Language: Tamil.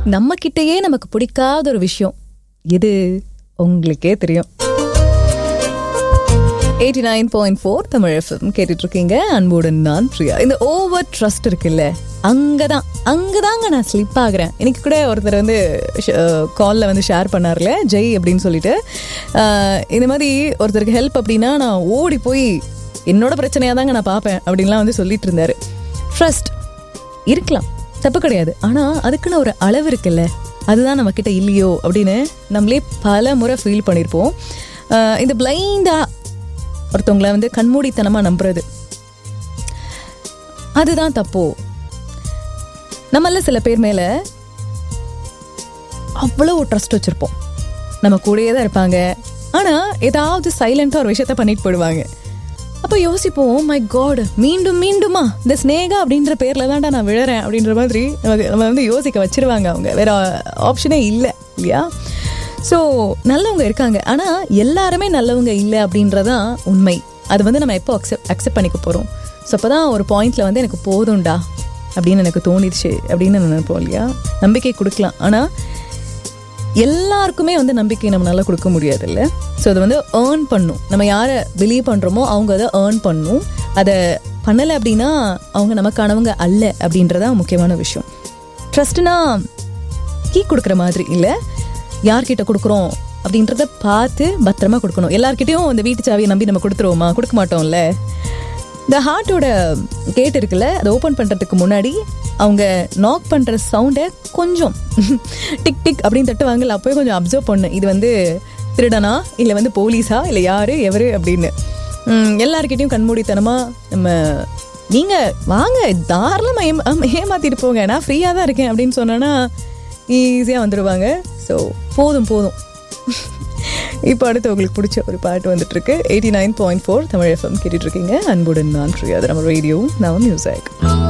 நம்ம கிட்டயே நமக்கு பிடிக்காத ஒரு விஷயம் எது உங்களுக்கே தெரியும் eighty nine point four Tamil FM கேட்டுட்டு இருக்கீங்க அன்புடன் நான் பிரியா இந்த ஓவர் ட்ரஸ்ட் இருக்குல்ல அங்கதான் அங்கதாங்க நான் ஸ்லிப் ஆகுறேன் இன்னைக்கு கூட ஒருத்தர் வந்து காலில் வந்து ஷேர் பண்ணார்ல ஜெய் அப்படின்னு சொல்லிட்டு அஹ், இந்த மாதிரி ஒருத்தருக்கு ஹெல்ப் அப்படின்னா நான் ஓடி போய் என்னோட பிரச்சனையாக தாங்க நான் பார்ப்பேன் அப்படின்லாம் வந்து சொல்லிட்டு இருந்தாரு ட்ரஸ்ட் இருக்கலாம் தப்பு கிடையாது ஆனா அதுக்குன்னு ஒரு அளவு இருக்குல்ல அதுதான் நம்ம கிட்ட இல்லையோ அப்படின்னு நம்மளே பல முறை ஃபீல் பண்ணியிருப்போம் அஹ் இந்த பிளைண்டா ஒருத்தவங்கள வந்து கண்மூடித்தனமா நம்புறது அதுதான் தப்போ நம்மள சில பேர் மேல அவ்வளோ ட்ரஸ்ட் வச்சிருப்போம் நம்ம கூடயே தான் இருப்பாங்க ஆனா ஏதாவது சைலண்டா ஒரு விஷயத்த பண்ணிட்டு போயிடுவாங்க அப்போ யோசிப்போம் மை காட் மீண்டும் மீண்டுமா இந்த ஸ்னேகா அப்படின்ற பேர்ல தான்டா நான் விழறேன் அப்படின்ற மாதிரி நமக்கு நம்ம வந்து யோசிக்க வச்சிருவாங்க அவங்க வேற ஆப்ஷனே இல்லை இல்லையா ஸோ நல்லவங்க இருக்காங்க ஆனால் எல்லாருமே நல்லவங்க இல்லை அப்படின்றதான் உண்மை அது வந்து நம்ம எப்போ அக்செப்ட் அக்செப்ட் பண்ணிக்க போகிறோம் ஸோ அப்போ தான் ஒரு பாயிண்ட்ல வந்து எனக்கு போதும்டா அப்படின்னு எனக்கு தோணிடுச்சு அப்படின்னு நினைப்போம் இல்லையா நம்பிக்கை கொடுக்கலாம் ஆனால் எல்லாருக்குமே வந்து நம்பிக்கை நம்மளால கொடுக்க முடியாது இல்லை ஸோ அதை வந்து ஏர்ன் பண்ணும் நம்ம யாரை பிலீவ் பண்ணுறோமோ அவங்க அதை ஏர்ன் பண்ணும் அதை பண்ணலை அப்படின்னா அவங்க நமக்கானவங்க அல்ல அப்படின்றதான் முக்கியமான விஷயம் ட்ரஸ்ட்னா கீ கொடுக்குற மாதிரி இல்லை யார்கிட்ட கொடுக்குறோம் அப்படின்றத பார்த்து பத்திரமா கொடுக்கணும் எல்லார்கிட்டயும் இந்த வீட்டு சாவியை நம்பி நம்ம கொடுத்துருவோமா கொடுக்க மாட்டோம்ல இந்த ஹார்ட்டோட கேட் இருக்குல்ல அதை ஓப்பன் பண்ணுறதுக்கு முன்னாடி அவங்க நாக் பண்ணுற சவுண்டை கொஞ்சம் டிக் டிக் அப்படின்னு தட்டுவாங்கல்ல அப்போயே கொஞ்சம் அப்சர்வ் பண்ணு இது வந்து திருடனா இல்லை வந்து போலீஸா இல்லை யாரு எவரு அப்படின்னு ம், எல்லார்கிட்டயும் கண்மூடித்தனமாக நம்ம நீங்கள் வாங்க தாராளமாக ஏம் ஏமாற்றிட்டு போங்க நான் ஃப்ரீயாக தான் இருக்கேன் அப்படின்னு சொன்னேன்னா ஈஸியாக வந்துடுவாங்க ஸோ போதும் போதும் இப்போ அடுத்து உங்களுக்கு பிடிச்ச ஒரு பாட்டு வந்துட்டு இருக்கு eighty nine point four Tamil FM கேட்டுட்டு இருக்கீங்க அன்புடன் நான் ஃப்ரீ அது நம்ம ரேடியோ நம்ம மியூசிக்